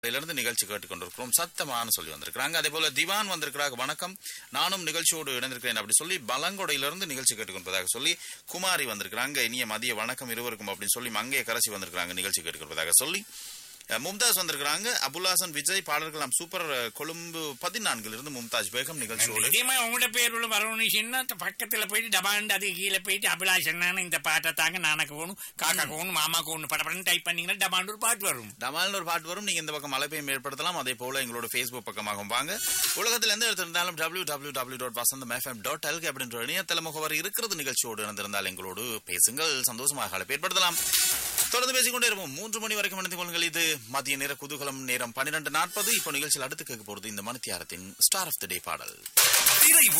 இருந்து நிகழ்ச்சி கேட்டுக்கொண்டிருக்கிறோம் சத்தமானு சொல்லி வந்திருக்கிறாங்க அதே போல திவான் வந்திருக்கிறாங்க வணக்கம் நானும் நிகழ்ச்சியோடு இணைந்திருக்கிறேன் அப்படி சொல்லி பலங்கொடையிலிருந்து நிகழ்ச்சி கேட்டுக்கொள்வதாக சொல்லி குமாரி வந்திருக்கிறாங்க இனிய மதிய வணக்கம் இருவருக்கும் அப்படின்னு சொல்லி மங்கைய கரசி வந்திருக்கிறாங்க நிகழ்ச்சி கேட்டுக்கொள்வதாக சொல்லி அஹ், மும்தாஸ் வந்திருக்கிறாங்க அபுல்லாசன் விஜய் பாடல்கள் சூப்பர் அஹ், கொழும்பு பதினான்கில் இருந்து மும்தாஜ் பேகம் நிகழ்ச்சியோடு இதே மாதிரி உங்களோட பேர் உள்ள வரணுச்சுன்னா பக்கத்துல போயிட்டு டபாண்டு அது கீழே போயிட்டு அபிலாஷன் இந்த பாட்டை தாங்க நானக்கு போகணும் காக்கா போகணும் மாமா போகணும் படப்படன்னு டைப் பண்ணீங்கன்னா டபாண்டு ஒரு பாட்டு வரும் டமால்னு ஒரு பாட்டு வரும் நீங்க இந்த பக்கம் மலைப்பையும் ஏற்படுத்தலாம் அதே போல எங்களோட ஃபேஸ்புக் பக்கமாகவும் வாங்க உலகத்தில் எந்த இடத்துல இருந்தாலும் W W W dot Vasantham FM dot LK அப்படின்ற இணையதள முகவரி இருக்கிறது நிகழ்ச்சியோடு இணைந்திருந்தால் எங்களோடு பேசுங்கள் சந்தோஷமாக அழைப்பு ஏற்படுத்தலாம் தொடர்ந்து பேசிக்கொண்டே இருப்போம் மூன்று மணி வரைக்கும் இணைந்து கொள்ளுங்கள் இது மதிய நேர குதூகலம் நேரம் பன்னிரெண்டு நாற்பது இப்போ நிகழ்ச்சியில் அடுத்து கேட்க போறது இந்த மணித்தியாரத்தின் ஸ்டார் ஆஃப் த டே பாடல் திரை